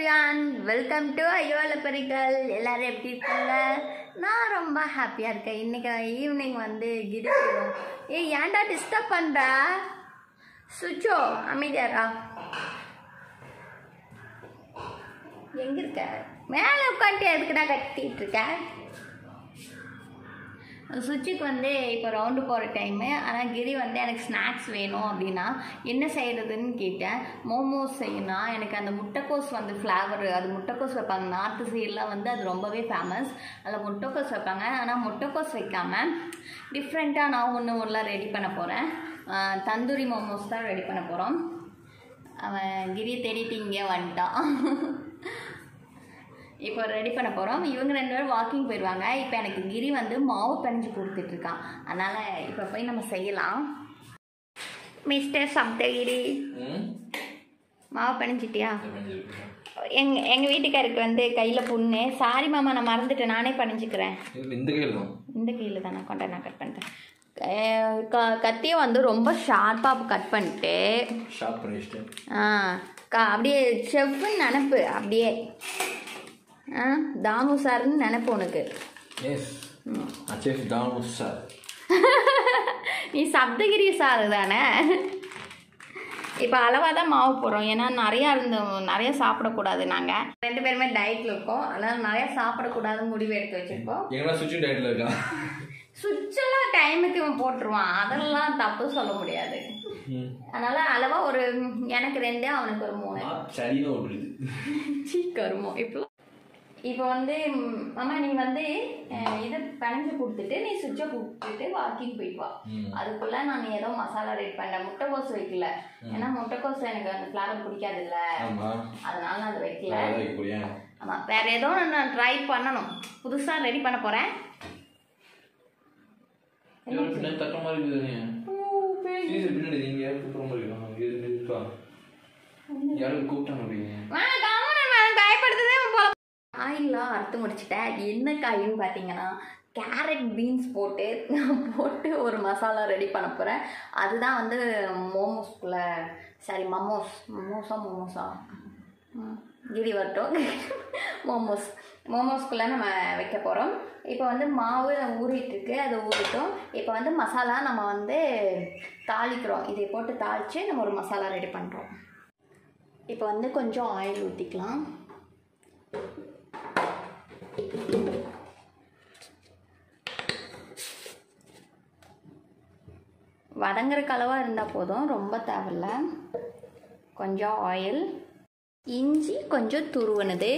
Everyone welcome to ஐயோல பரிகள் எல்லாரும் எப்படி இருக்காங்க நான் ரொம்ப ஹாப்பியாக இருக்கேன் இன்னைக்கு ஈவினிங் வந்து கிரிக்கிறோம் ஏய் ஏன்டா டிஸ்டர்ப் பண்ணுற சுச்சோ அமைதியாரா எங்கே இருக்க மேலே உட்காந்துட்டு எதுக்குடா கட்டிட்டு இருக்க சுச்சிக்கு வந்து இப்போ ரவுண்டு போகிற டைமு ஆனால் கிரி வந்து எனக்கு ஸ்நாக்ஸ் வேணும் அப்படின்னா என்ன செய்கிறதுன்னு கேட்டேன் மோமோஸ் செய்யணும் எனக்கு அந்த முட்டைக்கோஸ் வந்து ஃப்ளேவர் அது முட்டைக்கோஸ் வைப்பாங்க நார்த்து சைடில் வந்து அது ரொம்பவே ஃபேமஸ் அதில் முட்டைக்கோஸ் வைப்பாங்க ஆனால் முட்டைக்கோஸ் வைக்காமல் டிஃப்ரெண்ட்டாக நான் ஒன்று ஒன்றுலாம் ரெடி பண்ண போகிறேன் தந்தூரி மோமோஸ் தான் ரெடி பண்ண போகிறோம் அவன் கிரியை தேடிட்டு இங்கே வந்துட்டான் இப்போ ரெடி பண்ண போகிறோம் இவங்க ரெண்டு பேரும் வாக்கிங் போயிடுவாங்க இப்போ எனக்கு கிரி வந்து மாவு பிணைஞ்சு கொடுத்துட்ருக்கான் அதனால் இப்போ போய் நம்ம செய்யலாம் மிஸ்டர் சப்தகிரி மாவு பிணைஞ்சிட்டியா எங் எங்கள் வீட்டுக்காருக்கு வந்து கையில் புண்ணு சாரி மாமா நான் மறந்துட்டேன் நானே பிணைஞ்சிக்கிறேன் இந்த கையில் தான் இந்த கையில் தான் நான் கொண்டா நான் கட் பண்ணிட்டேன் அஹ் க கத்தியை வந்து ரொம்ப ஷார்ப்பாக கட் பண்ணிட்டு ஷார்ப் பண்ணி வச்சுட்டேன் ஆ கா அப்படியே செவ்வுன்னு நினப்பு அப்படியே ஆ தாமு சார்னு நினப்பு உனக்கு எஸ் அச்சேஃப் தாமு சார் நீ சப்தகிரி சார் தானே இப்போ அளவாக தான் மாவு போடுறோம் ஏன்னா நிறையா இருந்தோம் நிறைய சாப்பிடக்கூடாது நாங்கள் ரெண்டு பேருமே டயட்டில் இருக்கோம் அதனால் நிறையா சாப்பிடக்கூடாதுன்னு முடிவு எடுத்து வச்சுருக்கோம் எங்கன்னா சுவிட்ச் டயட்டில் இருக்கான் சுவிட்செல்லாம் டைமுக்கு இவன் போட்டுருவான் அதெல்லாம் தப்பு சொல்ல முடியாது அதனால் அளவாக ஒரு எனக்கு ரெண்டு அவனுக்கு ஒரு மூணு சரின்னு ஓடுது சீக்கிரமோ இப்போ இப்போ வந்து ம், மாமா நீ வந்து அஹ், இது பிணைஞ்சு கொடுத்துட்டு நீ சுவிட்சை கொடுத்துட்டு வாக்கிங் போயிட்டு வா ம். அதுக்குள்ள நான் ஏதோ மசாலா ரெடி பண்ணேன் முட்டைக்கோஸ் வைக்கல ஏன்னா முட்டைக்கோஸ் எனக்கு அந்த ஃப்ளேவர் பிடிக்காது இல்ல ஆமாம் அதனால நான் அதை வைக்கல அதான் வைக்க போறியா ஆமா வேற ஏதோ ஒண்ணு நான் ட்ரை பண்ணணும் புதுசா ரெடி பண்ண போறேன் இவர் பின்னாடி தட்டுற மாதிரி இருக்குது சீசர் பின்னாடி நீங்க யாரும் கூப்பிட்ற மாதிரி இருக்கான் இது இருக்கா யாரும் கூப்பிட்டாங்க அப்படிங்க பயப்படுத்ததே போல காயெல்லாம் அறுத்து முடிச்சிட்டேன் என்ன காயின்னு பார்த்தீங்கன்னா கேரட் பீன்ஸ் போட்டு போட்டு ஒரு மசாலா ரெடி பண்ண போகிறேன் அதுதான் வந்து மோமோஸ்குள்ளே சாரி மமோஸ் மமோஸா மோமோஸா ம், கிரி வரட்டும் மோமோஸ் மோமோஸ்குள்ளே நம்ம வைக்க போகிறோம் இப்போ வந்து மாவு ஊறிட்டு இருக்கு அது ஊறிட்டோம் இப்போ வந்து மசாலா நம்ம வந்து தாளிக்கிறோம் இதை போட்டு தாளித்து நம்ம ஒரு மசாலா ரெடி பண்ணுறோம் இப்போ வந்து கொஞ்சம் ஆயில் ஊற்றிக்கலாம் வதங்குறக்கு அளவாக இருந்தால் போதும் ரொம்ப தேவையில்ல கொஞ்சம் ஆயில் இஞ்சி கொஞ்சம் துருவனது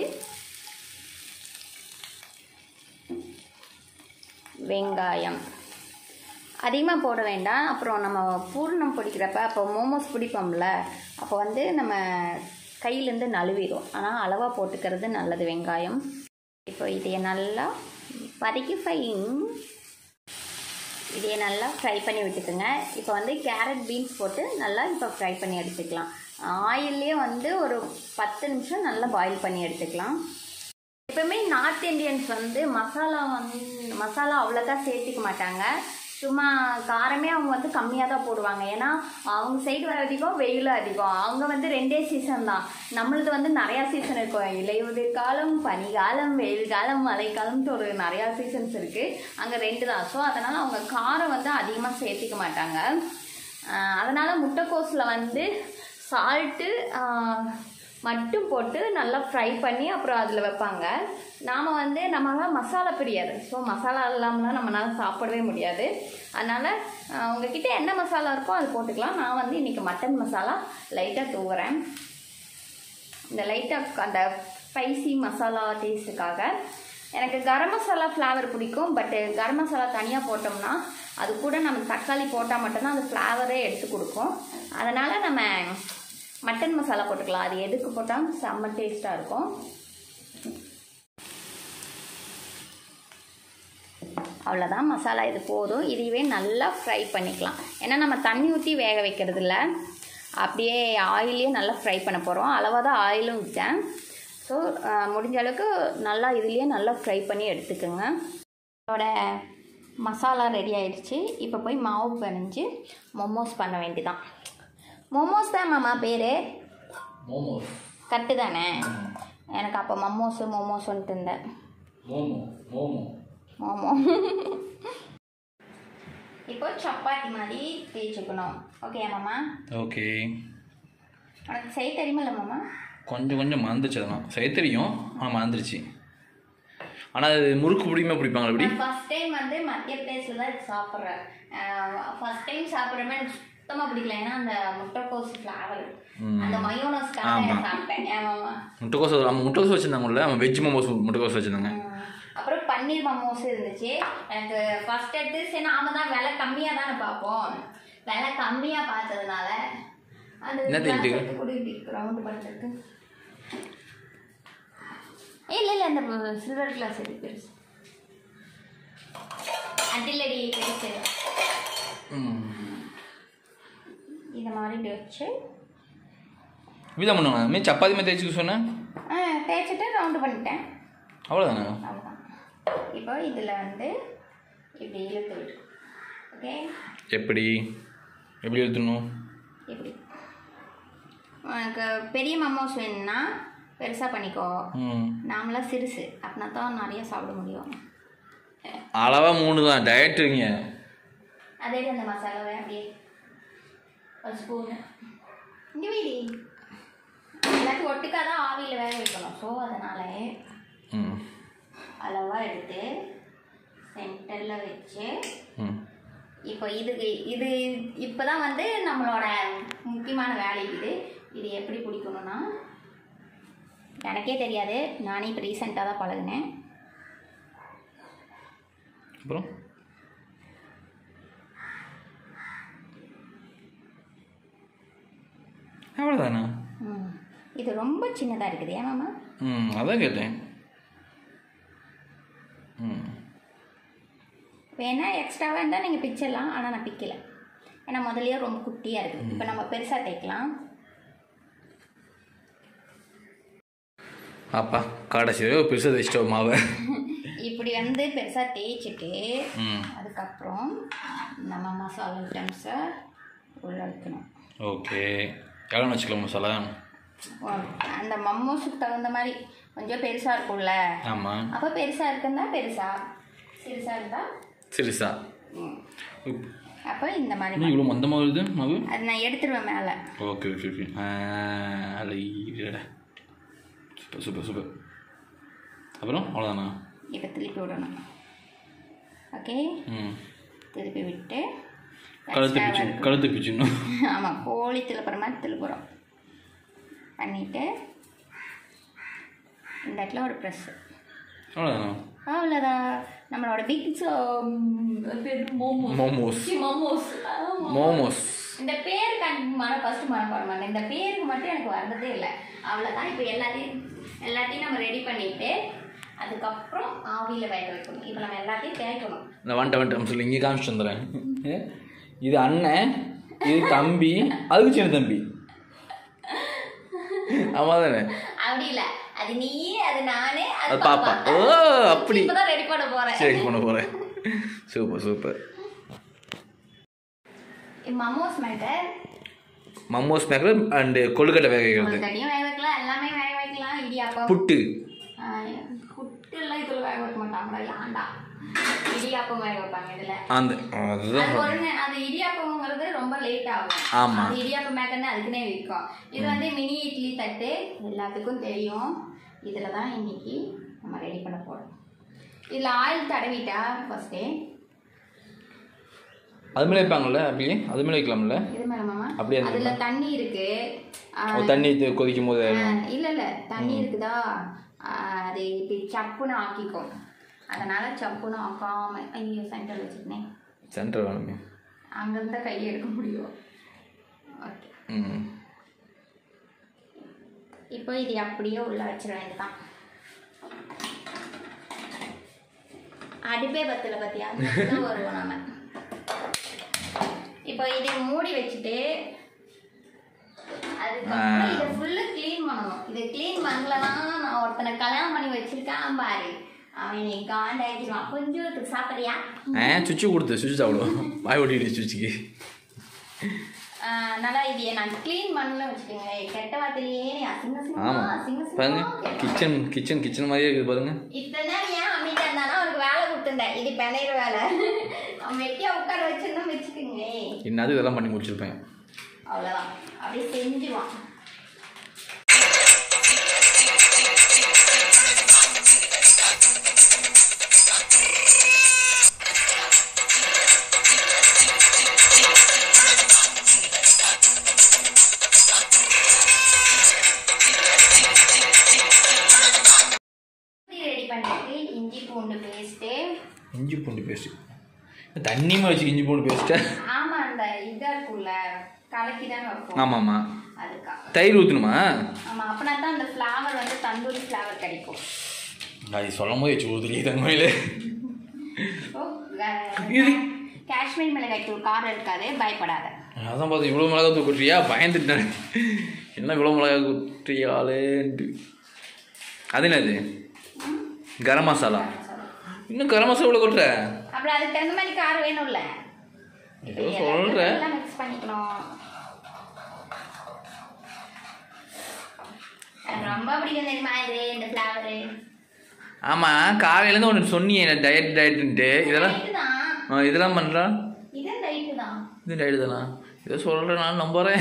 வெங்காயம் அதிகமாக போட வேண்டாம் அப்புறம் நம்ம பூர்ணம் பிடிக்கிறப்ப அப்போ மோமோஸ் பிடிப்போம்ல அப்போ வந்து நம்ம கையிலேருந்து நழுவிடும் ஆனால் அளவாக போட்டுக்கிறது நல்லது வெங்காயம் இப்போ இதையை நல்லா வதக்கி ஃபைன் இதையை நல்லா ஃப்ரை பண்ணி விட்டுக்குங்க இப்போ வந்து கேரட் பீன்ஸ் போட்டு நல்லா இப்போ ஃப்ரை பண்ணி எடுத்துக்கலாம் ஆயிலே வந்து ஒரு பத்து நிமிஷம் நல்லா பாயில் பண்ணி எடுத்துக்கலாம் எப்பவுமே நார்த் இந்தியன்ஸ் வந்து மசாலா வந்து மசாலா அவ்வளோக்கா சேர்த்துக்க மாட்டாங்க சும்மா காரமே அவங்க வந்து கம்மியாக தான் போடுவாங்க ஏன்னா அவங்க சைடு வர அதிகம் வெயில் அதிகம் அவங்க வந்து ரெண்டே சீசன் தான் நம்மளது வந்து நிறையா சீசன் இருக்கும் இலையுதிர் காலம் பனிகாலம் வெயில் காலம் மழைக்காலம்னு ஒரு நிறையா சீசன்ஸ் இருக்குது அங்கே ரெண்டு தான் ஸோ அதனால் அவங்க காரம் வந்து அதிகமாக சேர்த்திக்க மாட்டாங்க அதனால் முட்டைக்கோஸில் வந்து சால்ட்டு மட்டும் போட்டு நல்லா ஃப்ரை பண்ணி அப்புறம் அதில் வைப்பாங்க நாம் வந்து நம்மளால் மசாலா பிரியாது ஸோ மசாலா இல்லாமலாம் நம்மளால சாப்பிடவே முடியாது அதனால் உங்ககிட்ட என்ன மசாலா இருக்கோ அது போட்டுக்கலாம் நான் வந்து இன்றைக்கி மட்டன் மசாலா லைட்டாக தூவுறேன் இந்த லைட்டாக அந்த ஸ்பைசி மசாலா டேஸ்ட்டுக்காக எனக்கு கரம் மசாலா ஃப்ளேவர் பிடிக்கும் பட்டு கரம் மசாலா தனியாக போட்டோம்னா அது கூட நம்ம தக்காளி போட்டால் மட்டும்தான் அந்த ஃப்ளேவரே எடுத்து கொடுக்கும் அதனால் நம்ம மட்டன் மசாலா போட்டுக்கலாம் அது எதுக்கு போட்டாலும் செம்ம டேஸ்ட்டாக இருக்கும் அவ்வளோதான் மசாலா இது போதும் இதுவே நல்லா ஃப்ரை பண்ணிக்கலாம் ஏன்னா நம்ம தண்ணி ஊற்றி வேக வைக்கிறது இல்லை அப்படியே ஆயிலே நல்லா ஃப்ரை பண்ண போகிறோம் அளவாக தான் ஆயிலும் விட்டேன் ஸோ முடிஞ்ச அளவுக்கு நல்லா இதுலேயே நல்லா ஃப்ரை பண்ணி எடுத்துக்கோங்க இதோட மசாலா ரெடி ஆயிடுச்சு இப்போ போய் மாவு பிணைஞ்சு மொமோஸ் பண்ண வேண்டியதான் மோமோஸ் தான் மாமா பேர் மோமோஸ் கட்டு தானே எனக்கு அப்போ மம்மோஸு மோமோஸுன்ட்டு இருந்தேன் மோமோ மோமோ மோமோ இப்போ சப்பாத்தி மாதிரி தேய்ச்சிக்கணும் ஓகே மாமா ஓகே உனக்கு செய்ய தெரியுமில்ல மாமா கொஞ்சம் கொஞ்சம் மறந்துச்சு அதெல்லாம் செய்ய தெரியும் ஆனால் மறந்துருச்சு ஆனால் அது முறுக்கு பிடிக்குமே பிடிப்பாங்களா எப்படி ஃபர்ஸ்ட் டைம் வந்து மத்திய பிரதேசில் தான் இது சாப்பிட்றேன் ஃபர்ஸ்ட் டைம் சாப்பிட்றமே எனக்கு சுத்தமாக பிடிக்கல ஏன்னா அந்த முட்டைக்கோஸ் ஃப்ளேவர் அந்த மயோனஸ்க்காக ஆமா. நான் சாப்பிட்டேன் ஏன் மாமா முட்டைக்கோஸ் நம்ம முட்டைக்கோஸ் வச்சுருந்தாங்கல்ல அவன் வெஜ் மோமோஸ் முட்டைக்கோஸ் வச்சுருந்தாங்க ம். அப்புறம் பன்னீர் மமோஸ் இருந்துச்சு எனக்கு ஃபர்ஸ்ட் எடுத்து சரி நாம தான் விலை கம்மியாக தானே பார்ப்போம் விலை கம்மியாக பார்த்ததுனால அந்த என்ன glass தேடிட்டு? எடுத்து கூட இப்படி ரவுண்டு பண்ணுறதுக்கு இல்லை இல்லை அந்த சில்வர் கிளாஸ் எது பெருசு அதிலடி பெருசு ம் இந்த மாதிரி இப்படி வச்சு இப்படிதான் பண்ணுவாங்க மீ சப்பாத்தி மாதிரி தேய்ச்சிக்க சொன்னேன் ஆ தேய்ச்சிட்டு ரவுண்டு பண்ணிட்டேன் அவ்வளோதானே அவ்வளோதான் இப்போ இதில் வந்து இப்படி இழுத்து விட்டு ஓகே எப்படி எப்படி எழுத்தணும் இப்படி உனக்கு பெரிய மமோஸ் வேணும்னா பெருசாக பண்ணிக்கோ ம் நாமளாம் சிறுசு அப்படின்னா தான் நிறைய சாப்பிட முடியும் அளவாக மூணு தான் டயட்டுங்க அதே அந்த மசாலாவை அப்படியே ஒரு ஸ்பூனு இங்கே வீடி எல்லாத்தையும் ஒட்டுக்காக தான் ஆவியில் வேக வைக்கணும் ஸோ அதனால ம் அளவாக எடுத்து சென்டரில் வச்சு ம் இப்போ இதுக்கு இது இப்போ தான் வந்து நம்மளோட முக்கியமான வேலை இது இது எப்படி பிடிக்கணும்னா எனக்கே தெரியாது நானே இப்போ ரீசெண்டாக தான் பழகினேன் அப்புறம் அவ்வளோதானா ம். இது ரொம்ப சின்னதாக இருக்குது ஏன் மாமா ம் அதான் கேட்டேன் ம் வேணா எக்ஸ்ட்ராவாக இருந்தால் நீங்கள் பிச்சிடலாம் ஆனால் நான் பிக்கல ஏன்னா முதல்லயே ரொம்ப குட்டியாக இருக்குது இப்போ நம்ம பெருசாக தைக்கலாம் அப்பா கடைசி பெருசாக தைச்சிட்டோம் மாவை இப்படி வந்து பெருசாக தேய்ச்சிட்டு ம் அதுக்கப்புறம் நம்ம மசாலா ஐட்டம்ஸை உள்ள வைக்கணும் ஓகே எவ்வளோ வச்சுக்கலாம் மசாலா அந்த மம்மூஸுக்கு தகுந்த மாதிரி கொஞ்சம் பெருசாக இருக்கும்ல ஆமாம் அப்போ பெருசாக இருக்குன்னா பெருசா சிறுசாக இருந்தால் சிறுசா அப்போ இந்த மாதிரி இன்னும் இவ்வளோ மந்தமாக வருது மாவு அது நான் எடுத்துருவேன் மேலே ஓகே ஓகே ஓகே அலைடா சூப்பர் சூப்பர் சூப்பர் அப்புறம் அவ்வளோதானா இப்போ திருப்பி விடணும் ஓகே ம் திருப்பி விட்டு கழுத்து பிச்சு கழுத்து பிச்சுணும் ஆமாம் கோழி திருப்புற மாதிரி திருப்புறோம் பண்ணிவிட்டு இந்த இடத்துல ஒரு ப்ரெஸ்ஸு அவ்வளோதானா அவ்வளோதான் நம்மளோட பிக் பேர் மோமோஸ் மோமோஸ் சி, மோமோஸ் ஆமா. மோமோஸ் இந்த பேருக்கு எனக்கு மன ஃபஸ்ட்டு மனப்பாட மாட்டேன் இந்த பேருக்கு மட்டும் எனக்கு வர்றதே இல்லை அவ்வளோதான் இப்போ எல்லாத்தையும் எல்லாத்தையும் நம்ம ரெடி பண்ணிட்டு அதுக்கப்புறம் ஆவியில் வேக வைக்கணும் இப்போ நம்ம எல்லாத்தையும் தேய்க்கணும் நான் வந்துட்டேன் வந்துட்டேன் சொல்லி இங்கே காமிச்சிட்டு வந்துடுறேன் ஏ, இது அண்ணன் இது தம்பி அதுக்கு சின்ன தம்பி ஆமாம் தானே அப்படி இல்லை அது நீ அது நானே அது அது பாப்பா ஓ அப்படி இப்போதான் ரெடி பண்ண போகிறேன் சரி பண்ண போகிறேன் super super momos matter momos maker and கொழுக்கட்டை வேக வைக்கிறது தனியும் வேக வைக்கலாம் எல்லாமே வேக வைக்கலாம் இடியாப்பம் புட்டு புட்டுலாம் இதில் வேக வைக்க மாட்டாங்களா ஏன்டா இடியாப்பம் வேக வைப்பாங்க இதில் அந்த அதுதான் அது ஒரு நே- அது இடியாப்பம்ங்கிறது ரொம்ப லேட் ஆகும் ஆமா. அது இடியாப்பம் மேக்கர்னு அதுக்குன்னே விற்கும் இது வந்து மினி இட்லி தட்டு எல்லாத்துக்கும் தெரியும் இதில் தான் இன்னைக்கு நம்ம ரெடி பண்ண போகிறோம் இதில் ஆயில் தடவிட்டா ஃபஸ்ட்டு அது மேலே வைப்பாங்கல்ல அப்படியே அது மேலே வைக்கலாம்ல இது மேலே மாமா அப்படியே அந்த அதில் தண்ணி இருக்கு ஆ, ஓ, தண்ணி இது கொதிக்கும் போது ஆ, இல்ல இல்ல தண்ணி இருக்குதா ஆ, அது இப்படி சப்புன்னு ஆக்கிக்கும் அதனால சப்புன்னு ஆக்காம ஐயோ சென்டர் வச்சுருந்தேன் சென்டர் வேணுமே அங்கிருந்தா கையை எடுக்க முடியும் ஓகே ம் இப்போ இது அப்படியே உள்ள வச்சிட வேண்டியதான் அடுப்பே பத்துல பத்தியா தான் வருவோம் நாம இப்போ இதை மூடி வச்சுட்டு அதுக்கப்புறம் இதை ஃபுல்லு க்ளீன் பண்ணணும் இதை க்ளீன் பண்ணலன்னா நான் ஒருத்தனை கல்யாணம் பண்ணி வச்சிருக்கான் பாரு அவன் நீ காண்டாயிடுவான் கொஞ்சம் சாப்பிட்றியா ஆ சுவிட்சு கொடுத்து சுவிட்ச் சாப்பிடுவோம் வாய் ஓட்டிட்டு சுவிட்சுக்கு நல்லா இது நான் க்ளீன் பண்ணல வச்சுக்கோங்க கெட்ட வார்த்தையிலேயே நீ அசிங்க ஆமா. அசிங்கமா அசிங்க பாருங்க. அசிங்கமா கெட்ட கிச்சன் கிச்சன் கிச்சன் மாதிரியே இருக்குது பாருங்க இத்தனை நாள் ஏன் அமைதியா இருந்தாலும் அவனுக்கு வேலை கொடுத்துருந்தேன் இது பிணையிற வேலை அவன் வெட்டியா உட்கார வச்சிருந்தோம் வச்சுக்கோங்களே என்னது இதெல்லாம் பண்ணி முடிச்சிருப்பேன் அவ்வளோதான் அப்படியே செஞ்சுவான் ரெடி பண்ணிட்டு இஞ்சி பூண்டு பேஸ்ட்டு இஞ்சி பூண்டு பேஸ்ட்டு தண்ணியுமா வச்சு இஞ்சி பூண்டு பேஸ்ட்டை ஆமா அந்த இதா இருக்கும்ல கலக்கி தானே வைப்போம் ஆமாம் ஆமாம் அதுக்கா தயிர் ஊற்றணுமா ஆமா அப்பனா தான் அந்த ஃப்ளேவர் வந்து தந்தூரி ஃப்ளேவர் கிடைக்கும் அது சொல்லும் போது வச்சு ஊற்றுலையே தங்கமையில் ஓ, க- இது காஷ்மீர் மிளகாய் தூள் காரம் இருக்காது பயப்படாத அதான் பார்த்து இவ்வளோ மிளகா தூள் கொட்டுறியா பயந்துட்டேன் என்ன இவ்வளோ மிளகா கொட்டுறியாலேன்ட்டு அது என்னது கரம் மசாலா இன்னும் கரம் மசாலா இவ்வளோ கொட்டுற அப்புறம் அதுக்கு தகுந்த மாதிரி காரம் வேணும்ல ஏதோ சொல்கிற எல்லாம் மிக்ஸ் பண்ணிக்கணும் எனக்கு ரொம்ப பிடிக்கும் தெரியுமா இது இந்த ஃப்ளேவரு ஆமாம் காலையிலேருந்து ஒன்று சொன்னியே டயட் டயட்டுன்ட்டு இதெல்லாம் தான் ஆ, இதெல்லாம் பண்ணுறா இது ரைட்டு தான் இது டயட்டு தானா இதை சொல்கிறேன் நான் நம்புறேன்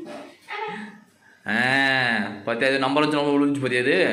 ஆ பார்த்தியா இது நம்பர் வச்சு நம்ம விழுந்துச்சு பார்த்தியா இது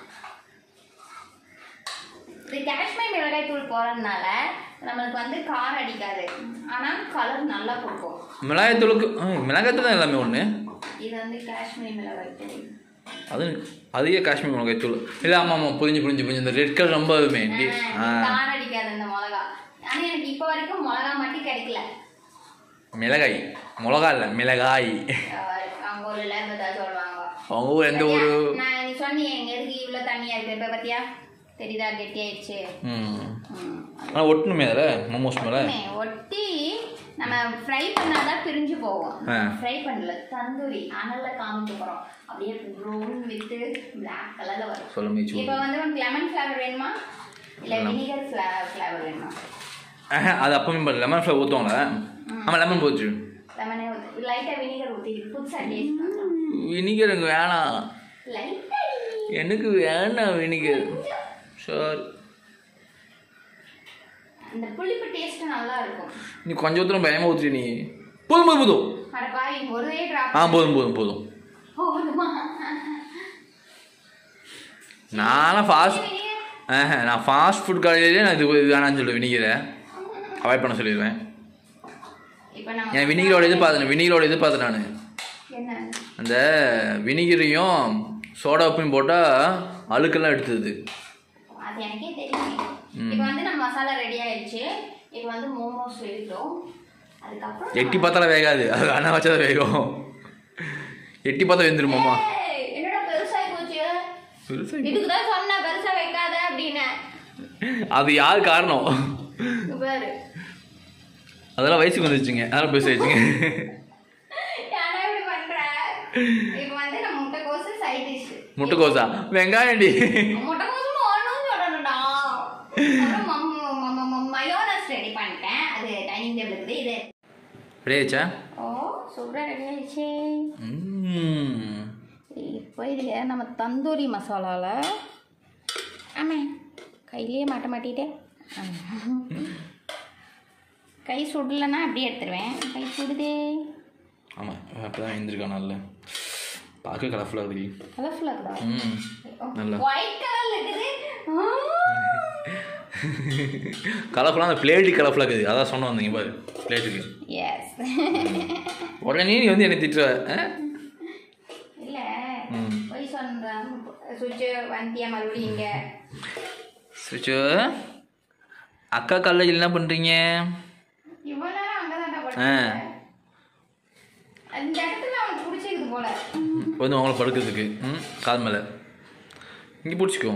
இது காஷ்மீர் மிளகாய் தூள் போடுறதுனால நம்மளுக்கு வந்து காரம் அடிக்காது ஆனா கலர் நல்லா கொடுக்கும் மிளகாய்த்தூளுக்கு ஆ, மிளகாய்த்தூள் தான் எல்லாமே ஒன்று இது வந்து காஷ்மீர் மிளகாய் தூள் அது அதிக காஷ்மீர் மிளகாய் தூள் இல்லை ஆமாம் ஆமாம் புரிஞ்சு புரிஞ்சு புரிஞ்சு இந்த ரெட் கலர் ரொம்ப இதுமே ஆ காரம் அடிக்காது இந்த மிளகா ஆனா எனக்கு இப்போ வரைக்கும் மிளகா மட்டும் கிடைக்கல மிளகாய் மிளகா இல்லை மிளகாய் அஹ் அவங்க ஊர்ல இப்பதான் சொல்லுவாங்க அவங்க ஊர் எந்த ஊர் நான் நீ சொன்னியே எங்க எதுக்கு இவ்வளவு தண்ணியா இருக்கு இப்ப பாத்தியா தெரியுதா கெட்டியாயிடுச்சு ம் ம். ஆனால் ஒட்டணுமே அதில் மோமோஸ் மேலே ஒட்டுமே, ஒட்டி நம்ம ஃப்ரை பண்ணாதான் பிரிஞ்சு போவோம் ஆ. ஃப்ரை பண்ணல தந்தூரி அனல்ல காமிக்க போறோம் அப்படியே ப்ரௌன் வித் பிளாக் கலர்ல வரும் சொல்ல முயற்சி இப்போ வந்து உனக்கு லெமன் ஃப்ளேவர் வேணுமா இல்ல வினிகர் ஃப்ளேவர் வேணுமா ஆஹா, அது அப்பவுமே பண்ணல லெமன் ஃப்ளவர் ஊற்றுவாங்களா ஆமாம் லெமன் போச்சு லெமனே ஊத்து லைட்டா வினிகர் ஊத்தி புதுசா டேஸ்ட் பண்றோம் வினிகர் எனக்கு வேணாம் லைட்டா எனக்கு வேணாம் வினிகர் சார் அந்த புளிப்பு டேஸ்ட் நல்லா இருக்கும் நீ கொஞ்சம் ஊற்றுற பயமாக ஊற்றுற நீ போதும் போதும் போதும் அட பாய் ஒரே டிராப் ஆ போதும் போதும் போதும் போதுமா நானும் ஃபாஸ்ட் ஆஹா நான் ஃபாஸ்ட் ஃபுட் கடையிலே நான் இது இது வேணாம்னு சொல்லுவேன் வினிகரை அவாய்ட் பண்ண சொல்லிடுவேன் இப்போ நம்ம என் வினிகரோட இது பார்த்தேன் வினிகரோட இது பார்த்தேன் நான் என்ன அந்த வினிகரையும் சோடா உப்பையும் போட்டால் அழுக்கெல்லாம் எடுத்தது அது எனக்கே தெரியும் இப்போ வந்து நம்ம மசாலா ரெடி ஆயிடுச்சு இப்போ வந்து மோமோஸ் எடுக்கிறோம் அதுக்கப்புறம் எட்டி பார்த்தாலும் வேகாது அது அண்ணா வச்சா தான் வேகும் எட்டி பார்த்தா வெந்துருமாம்மா ஏய், என்னடா பெருசாகி போச்சு பெருசா இதுக்கு தான் சொன்னேன் பெருசா வைக்காத அப்படின்னு அது யார் காரணம் இங்க பாரு அதெல்லாம் வயசுக்கு வந்துருச்சுங்க அதெல்லாம் பெருசாகிடுச்சுங்க ஏன்னா இப்படி பண்ற இப்போ வந்து நம்ம முட்டைக்கோசு சைட் டிஷ் முட்டைக்கோசா வெங்காயண்டி முட்டைக்கோசு ஒன்றும் சொல்லணும்டா அப்புறம் மயோனஸ் ரெடி பண்ணிட்டேன் அது டைனிங் டேபிள் இருக்குது இது ரெடியாச்சா ஓ சூப்பராக ரெடி ஆயிடுச்சு ம் இப்போ இதில் நம்ம தந்தூரி மசாலாவில் ஆமாம் கையிலேயே மாட்ட மாட்டிட்டேன் கை சுடலைன்னா அப்படியே எடுத்துருவேன் கை சுடுதே ஆமாம் அப்போ தான் எழுந்திருக்கான் நல்ல பார்க்க கலர்ஃபுல்லாக இருக்குது கலர்ஃபுல்லாக இருக்குதா ம் நல்லா ஒயிட் கலரில் இருக்குது கலர்ஃபுல்லாக அந்த பிளேட்டு கலர்ஃபுல்லாக இருக்குது அதான் சொன்ன வந்தீங்க பாரு பிளேட்டுக்கு எஸ் உடனே நீ வந்து என்னை திட்டுற ஆ? இல்லை ம் போய் சொல்கிறேன் சுவிட்சு வந்தியா மறுபடியும் இங்கே சுச்சு அக்கா காலேஜில் என்ன பண்ணுறீங்க இவ்வளோ நேரம் அங்கே தான் ஆ. படிச்சேன் அந்த இடத்துல அவனுக்கு பிடிச்சிருக்குது போல வந்து அவங்கள படுக்கிறதுக்கு ம் கால் மேலே இங்கே பிடிச்சிக்கோ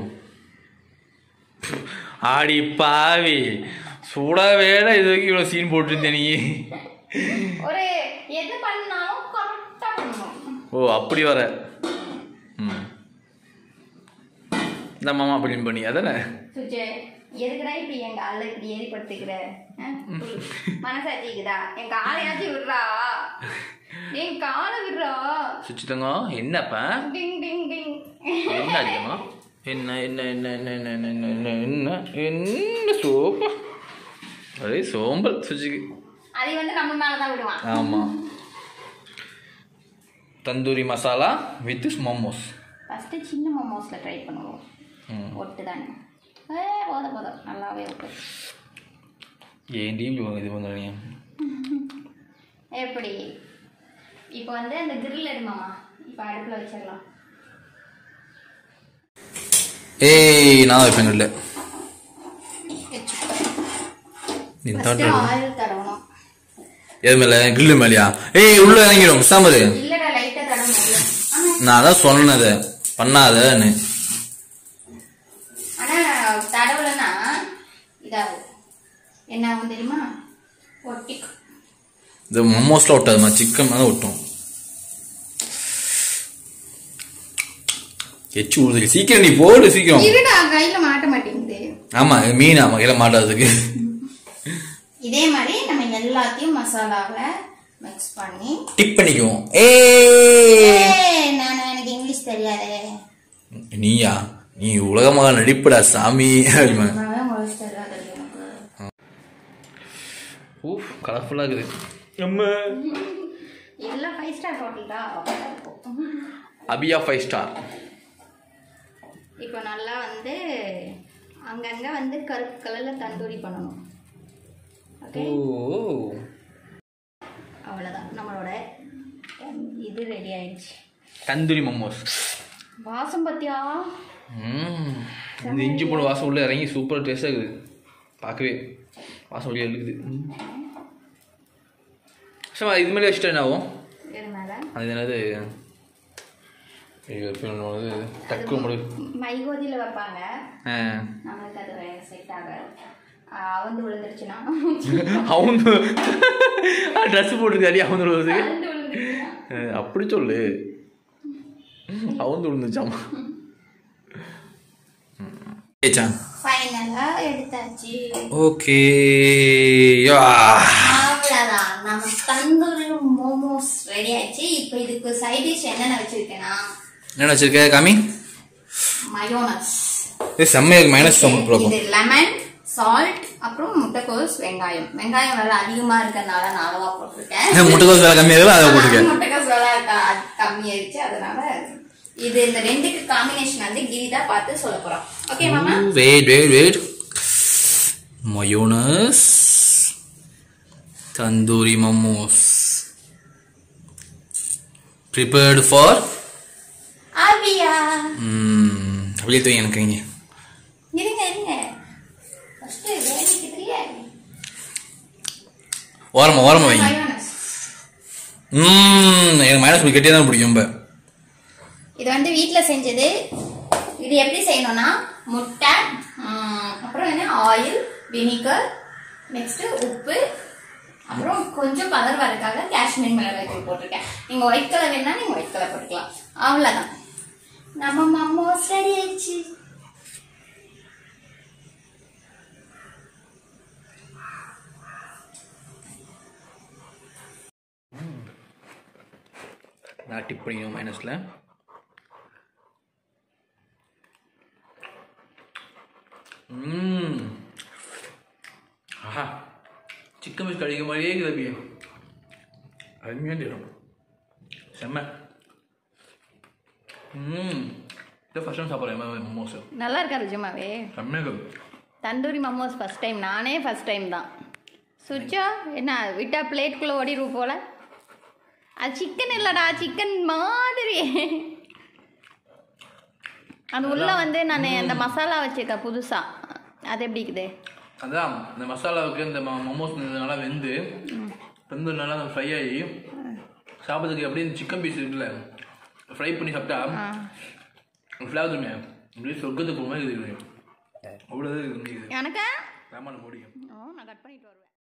ஆடி பாவி சுட வேலை இது வரைக்கும் இவ்வளோ சீன் போட்டிருந்தேன் நீ ஒரு எது பண்ணாலும் கரெக்டாக பண்ணணும் ஓ அப்படி வர ம் இந்த மாமா அப்படின்னு பண்ணி அதானே சுச்சே எதுக்குடா இப்படி என் காலில் இப்படி ஏறி படுத்துக்கிற ஆ? மனசாட்சிக்குதா என் காலையாச்சும் விடுறா என் காலை விடுறா சுச்சி தங்கம் என்னப்பா டிங் டிங் டிங் என்ன அதிகமா என்ன என்ன என்ன என்ன என்ன என்ன என்ன என்ன என்ன என்ன சோப்பா அதே சோம்பல் சுஜிக்கு அதை வந்து நம்ம மேலே தான் விடுவான் ஆமாம் tandoori masala with momos first சின்ன மோமோஸில் ட்ரை பண்ணுவோம் ம் ஒட்டு தானே ஏ போதும் போதும் நல்லாவே ஒட்டு ஏன்டி இப்படி இது பண்ணுறீங்க எப்படி இப்போ வந்து அந்த கிரில் எடுமாமா இப்போ அடுப்பில் வச்சிடலாம் ஏய் நான் வைப்பேன் இல்லை நீ ஃபஸ்ட்டு ஆயில் தடவணும் எது மேலே கிரில்லு மேலையா ஏய் உள்ள இறங்கிடும் சாம்பரு இல்லைடா லைட்டாக தடவணும் ஆனால் நான் அதான் சொன்னது பண்ணாதன்னு ஆனால் தடவலைன்னா இதாகும் என்ன ஆகும் தெரியுமா ஒட்டிக்கும் இது மோமோஸ்ல ஒட்டாதுமா சிக்கன் தான் ஒட்டும் எச்சு ஊடுது சீக்கிரம் நீ போடு சீக்கிரம் இருடா கையில் மாட்ட மாட்டேங்குது ஆமா இது மீன் ஆமா கையில மாட்டாததுக்கு இதே மாதிரி நம்ம எல்லாத்தையும் மசாலாவை மிக்ஸ் பண்ணி டிக் பண்ணிக்குவோம் ஏ ஏய், நான் எனக்கு இங்கிலீஷ் தெரியாதே நீயா நீ உலகமாக நடிப்புடா சாமி அப்படிமா நான் இங்கிலீஷ் தெரியாது எனக்கு ஊஃப் கலர்ஃபுல்லாக இருக்குது இதெல்லாம் ஃபைவ் ஸ்டார் ஹோட்டல்டா அபியா ஃபைவ் ஸ்டார் இப்போ நல்லா வந்து அங்கங்கே வந்து கருப்பு கலரில் தந்தூரி பண்ணணும் ஓகே ஓ அவ்வளோதான் நம்மளோட இது ரெடி ஆயிடுச்சு தந்தூரி மோமோஸ் வாசம் பத்தியா ம் இந்த இஞ்சி போட வாசம் உள்ள இறங்கி சூப்பர் டேஸ்டாக இருக்குது பார்க்கவே வாசம் வழியாக இருக்குது ம். சார் இது மாதிரி வச்சுட்டா என்ன ஆகும் இது மேலே அது என்னது ஐயோ, எப்படி ஒண்ணு வருது? டக்கு முடி மைகோதியில் வைப்பாங்க ஆ நம்மளுக்கு அது செட் ஆகாது அவந்து விழுந்துருச்சுன்னா அவங்க ட்ரெஸ் போட்டுருக்காடி அவங்க வருது அழுந்து விழுந்துருச்சுன்னா அப்படி சொல்லு அவந்து விழுந்துச்சாமா ஏச்சா ஃபைனலாக எடுத்தாச்சு ஓகே யா அவ்வளோதான் நம்ம தந்தூரி மோமோஸ் ரெடி ஆயிடுச்சு இப்போ இதுக்கு சைட் டிஷ் என்னென்ன வச்சிருக்கேன்னா என்ன வச்சிருக்க காமி மயோனஸ் இது செம்மையாக மைனஸ் ப்ராப்ளம் இது லெமன் சால்ட் அப்புறம் முட்டைக்கோஸ் வெங்காயம் வெங்காயம் விலை அதிகமா இருக்கறனால நான் அளவா போட்டிருக்கேன் முட்டைக்கோஸ் வேலை கம்மியாக அதை போட்டுருக்கேன் முட்டைக்கோஸ் விலை க- கம்மியாயிருச்சு அதனால இது இந்த ரெண்டுக்கு காம்பினேஷன் வந்து கிரிதா பார்த்து சொல்ல போறோம் ஓகே மாமா wait wait wait mayonnaise tandoori momos prepared for ஆபியா அப்படியே தூங்கி எனக்கு இங்கே இருங்க இருங்க ஃபர்ஸ்ட் வேலைக்கு தெரியாது ஓரமா ஓரமா வைங்க மயோனஸ் ம் எனக்கு மைனஸ் கெட்டியாக தான் பிடிக்கும் ரொம்ப இது வந்து வீட்டில் செஞ்சது இது எப்படி செய்யணும்னா முட்டை ம், அப்புறம் என்ன ஆயில் வினிகர் நெக்ஸ்ட் உப்பு அப்புறம் கொஞ்சம் கலர் வரக்காக காஷ்மீர் மிளகாய் தூள் போட்டிருக்கேன் நீங்கள் ஒயிட் கலர் வேணா நீங்கள் ஒயிட் கலர் போட்டுக்கலாம் அவ்வளோதான் நம்ம மம்மோஸ் ரெடி ஆயிடுச்சு நான் டிப் பண்ணிக்கணும் மைனஸில் ம் ஆஹா சிக்கன் பீஸ் கடிக்க மாதிரியே இருக்குது அப்படியே அருமையாக தெரியும் செம்ம ம் இதை ஃபஸ்ட் டைம் சாப்பிட்றேன் மோமோஸ் நல்லா இருக்கா ருஜுமாவே செம்மையாக இருக்குது தந்தூரி மம்மோஸ் ஃபர்ஸ்ட் டைம் நானே ஃபர்ஸ்ட் டைம் தான் சுச்சா என்ன விட்டா பிளேட்குள்ளே ஓடிடுவு போல அது சிக்கன் இல்லைடா சிக்கன் மாதிரி அது உள்ள வந்து நான் அந்த மசாலா வச்சிருக்கேன் புதுசா அது எப்படி இருக்குது அதான் இந்த மசாலாவுக்கு இந்த மோமோஸ் நல்லா வெந்து வெந்து நல்லா ஃப்ரை ஆகி சாப்பிட்றதுக்கு அப்படியே இந்த சிக்கன் பீஸ் இருக்குல்ல ஃப்ரை பண்ணி சாப்பிட்டா ஆ ஃப்ளேவர் தருமே அப்படியே சொர்க்கத்துக்கு போக மாதிரி இருக்குது அவ்வளோ இது எனக்கு சாமான முடியும் ஓ நான் கட் பண்ணிட்டு வருவேன்